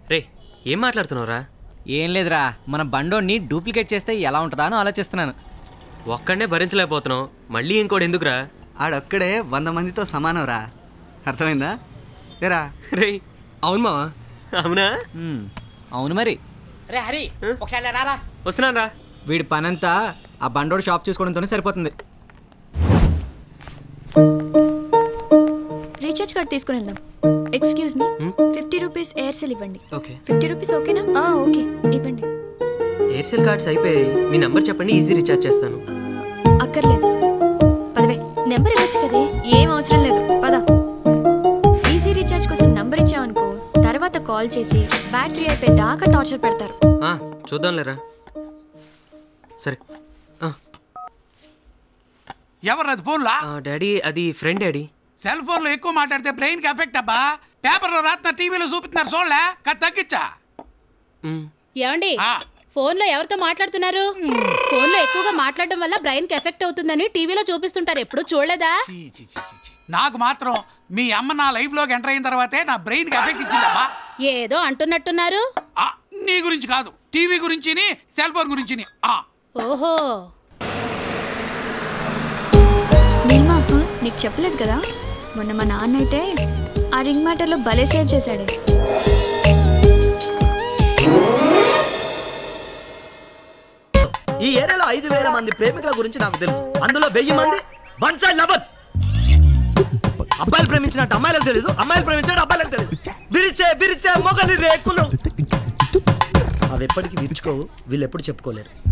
రే ఏం మాట్లాడుతున్నావురా ఏం లేదురా మన బండోడిని డూప్లికేట్ చేస్తే ఎలా ఉంటుందా అని ఆలోచిస్తున్నాను ఒక్కడనే భరించలేకపోతున్నావు మళ్ళీ ఇంకోటి ఎందుకురా ఆడొక్కడే వంద మందితో సమానం రా అర్థమైందా ఏరా రే అవును మావా అవునా మ్మ్. అవును మరి రే హరి ఒకసారి రారా వస్తున్నాను రా వీడి పనంతా ఆ బండోడు షాప్ చూసుకోవడంతోనే సరిపోతుంది రీఛార్జ్ కార్డ్ తీసుకుని వెళ్దాం excuse me fifty rupees Aircel ఇవ్వండి ఓకే ఫిఫ్టీ రూపీస్ ఓకేనా ఆ, ఓకే ఇవ్వండి ఎయిర్సెల్ కార్డ్స్ అయిపోయాయి మీ నంబర్ చెప్పండి ఈజీ రీఛార్జ్ చేస్తాను ఆ, అక్కర్లేదు పదవే నెంబర్ ఇవ్వచ్చు కదే ఏం అవసరం లేదు పద ఈజీ రీఛార్జ్ కోసం నంబర్ ఇచ్చావనుకో తర్వాత కాల్ చేసి బ్యాటరీ అయిపోయి దాకా టార్చర్ పెడతారు ఆ, చూద్దాంలేరా సరే ఆ, ఎవరు ఫోన్లా ఆ, డాడీ అది ఫ్రెండ్ డాడీ సెల్ ఫోన్ లో ఎక్కువ మాట్లాడితే బ్రెయిన్ కి ఎఫెక్ట్ అబ్బా పేపర్ లో రాత్రి టీవీలో చూపిస్తున్నారు చూడలే కాదు తగ్గించా మ్, ఏమండి ఆ, ఫోన్ లో ఎవరితో మాట్లాడుతున్నారు ఫోన్ లో ఎక్కువగా మాట్లాడడం వల్ల బ్రెయిన్ కి ఎఫెక్ట్ అవుతుందని టీవీలో చూపిస్తుంటారు ఎప్పుడు చూడలేదా చీ, చీ, చీ, చీ, చీ. నాకు మాత్రం మీ అమ్మ నా లైఫ్ లోకి ఎంటర్ అయిన తర్వాతే నా బ్రెయిన్ కి ఎఫెక్ట్ ఇచ్చిందబ్బా ఏదో అంటున్నట్టున్నారు ఆ, నీ గురించి కాదు టీవీ గురించి సెల్ ఫోన్ గురించి ఓహో నీల్మా నీకు చెప్పలేదు కదా మొన్న మా నాన్న అయితే ఆ రింగ్ మ్యాటర్లో భలే సేవ్ చేశాడే ఈ ఏరియాలో ఐదు వేల మంది ప్రేమికుల గురించి నాకు తెలుసు అందులో వెయ్యి మంది వన్ సైడ్ లవర్స్ అబ్బాయిలు ప్రేమించినట్టు అమ్మాయిలకు తెలియదు అమ్మాయిలు ప్రేమించినట్టు అబ్బాయిలకు తెలియదు విరిసే విరిసే మొగలి రేకులు అవి ఎప్పటికీ విరుచుకోవు వీళ్ళు ఎప్పుడు చెప్పుకోలేరు